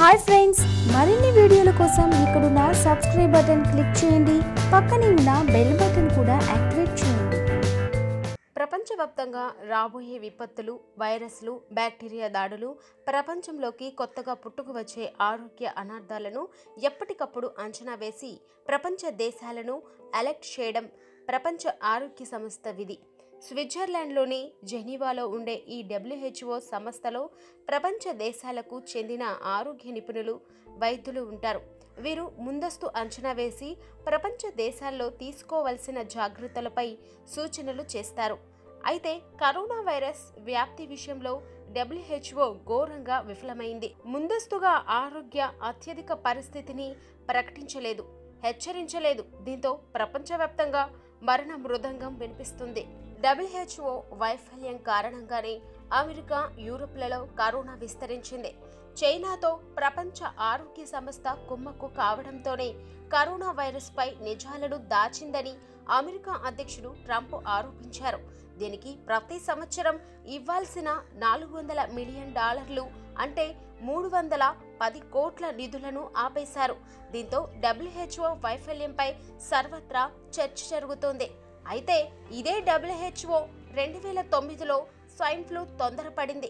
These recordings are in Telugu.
హాయ్ ఫ్రెండ్స్ మరిన్ని వీడియోల కోసం ఇక్కడున్న సబ్స్క్రైబ్ బటన్ క్లిక్ చేయండి పక్కనే ఉన్న బెల్ బటన్ కూడా యాక్టివేట్ చేయండి ప్రపంచవ్యాప్తంగా రాబోయే విపత్తులు వైరస్లు బ్యాక్టీరియా దాడులు ప్రపంచంలోకి కొత్తగా పుట్టుకు వచ్చే ఆరోగ్య అనార్థాలను ఎప్పటికప్పుడు అంచనా వేసి ప్రపంచ దేశాలను అలర్ట్ చేయడం ప్రపంచ ఆరోగ్య సంస్థ విధి స్విట్జర్లాండ్లోని జెనీవాలో ఉండే ఈ డబ్ల్యూహెచ్ఓ సంస్థలో ప్రపంచ దేశాలకు చెందిన ఆరోగ్య నిపుణులు వైద్యులు ఉంటారు వీరు ముందస్తు అంచనా వేసి ప్రపంచ దేశాల్లో తీసుకోవలసిన జాగ్రత్తలపై సూచనలు చేస్తారు అయితే కరోనా వైరస్ వ్యాప్తి విషయంలో డబ్ల్యూహెచ్ఓ ఘోరంగా విఫలమైంది ముందస్తుగా ఆరోగ్య అత్యధిక పరిస్థితిని ప్రకటించలేదు హెచ్చరించలేదు దీంతో ప్రపంచవ్యాప్తంగా మరణ మృదంగం వినిపిస్తుంది డబ్ల్యూహెచ్ఓ వైఫల్యం కారణంగానే అమెరికా యూరోప్లలో కరోనా విస్తరించింది చైనాతో ప్రపంచ ఆరోగ్య సంస్థ కుమ్మక్కు కావడంతోనే కరోనా వైరస్పై నిజాలను దాచిందని అమెరికా అధ్యక్షుడు ట్రంప్ ఆరోపించారు దీనికి ప్రతి సంవత్సరం ఇవ్వాల్సిన నాలుగు వందల మిలియన్ డాలర్లు అంటే మూడు వందల పది కోట్ల నిధులను ఆపేశారు దీంతో డబ్ల్యూహెచ్ఓ వైఫల్యంపై సర్వత్రా చర్చ జరుగుతోంది అయితే ఇదే డబ్ల్యూహెచ్ఓ రెండు వేల తొమ్మిదిలో స్వైన్ ఫ్లూ తొందరపడింది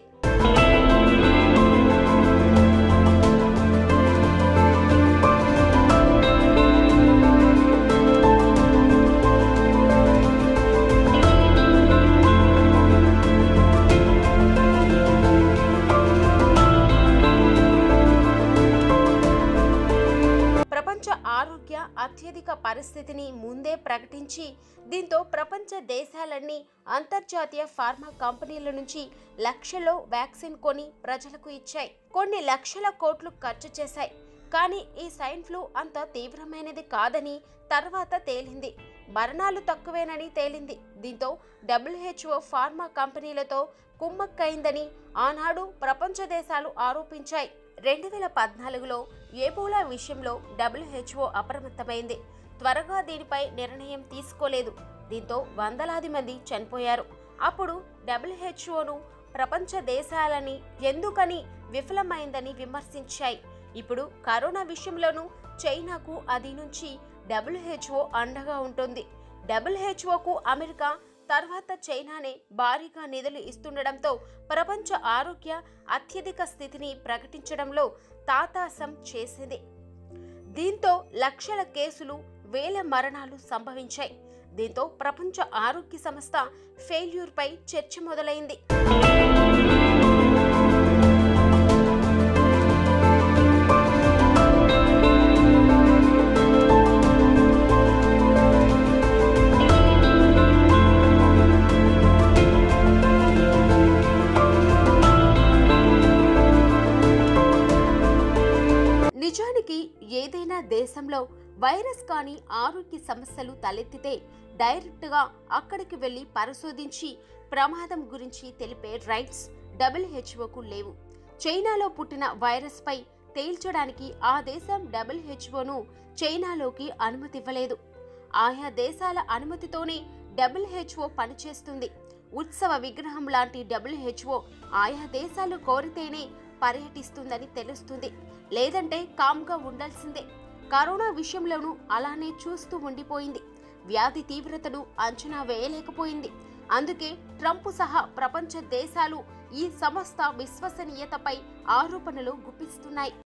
ప్రపంచ ఆరోగ్య అత్యధిక పరిస్థితిని ముందే ప్రకటించి దీంతో ప్రపంచ దేశాలన్నీ అంతర్జాతీయ ఫార్మా కంపెనీల నుంచి లక్షలో వ్యాక్సిన్ కొని ప్రజలకు ఇచ్చాయి కొన్ని లక్షల కోట్లు ఖర్చు చేశాయి కానీ ఈ సైన్ ఫ్లూ అంత తీవ్రమైనది కాదని తర్వాత తేలింది మరణాలు తక్కువేనని తేలింది దీంతో డబ్ల్యూహెచ్ఓ ఫార్మా కంపెనీలతో కుమ్మక్కైందని ఆనాడు ప్రపంచ దేశాలు ఆరోపించాయి రెండు వేల పద్నాలుగులో ఏబోలా విషయంలో డబ్ల్యూహెచ్ఓ అప్రమత్తమైంది త్వరగా దీనిపై నిర్ణయం తీసుకోలేదు దీంతో వందలాది మంది చనిపోయారు అప్పుడు డబ్ల్యూహెచ్ఓను ప్రపంచ దేశాలని ఎందుకని విఫలమైందని విమర్శించాయి ఇప్పుడు కరోనా విషయంలోనూ చైనాకు అది నుంచి డబ్ల్యూహెచ్ఓ అండగా ఉంటుంది డబ్ల్యూహెచ్ఓకు అమెరికా తర్వాత చైనానే భారీగా నిధులు ఇస్తుండడంతో ప్రపంచ ఆరోగ్య అత్యధిక స్థితిని ప్రకటించడంలో తాతాసం చేసింది దీంతో లక్షల కేసులు వేల మరణాలు సంభవించాయి దీంతో ప్రపంచ ఆరోగ్య సంస్థ ఫెయిల్యూర్పై చర్చ మొదలైంది నిజానికి ఏదైనా దేశంలో వైరస్ కానీ ఆరోగ్య సమస్యలు తలెత్తితే డైరెక్ట్గా అక్కడికి వెళ్ళి పరిశోధించి ప్రమాదం గురించి తెలిపే రైట్స్ డబ్ల్యూహెచ్ఓకు లేవు చైనాలో పుట్టిన వైరస్పై తేల్చడానికి ఆ దేశం డబ్ల్యూహెచ్ఓను చైనాలోకి అనుమతి ఇవ్వలేదు ఆయా దేశాల అనుమతితోనే డబ్ల్యూహెచ్ఓ పనిచేస్తుంది ఉత్సవ విగ్రహం లాంటి డబ్ల్యూహెచ్ఓ ఆయా దేశాలు కోరితేనే పర్యటిస్తుందని తెలుస్తుంది లేదంటే కామ్గా ఉండాల్సిందే కరోనా విషయంలోనూ అలానే చూస్తూ ఉండిపోయింది వ్యాధి తీవ్రతను అంచనా వేయలేకపోయింది అందుకే ట్రంప్ సహా ప్రపంచ దేశాలు ఈ సంస్థ విశ్వసనీయతపై ఆరోపణలు గుప్పిస్తున్నాయి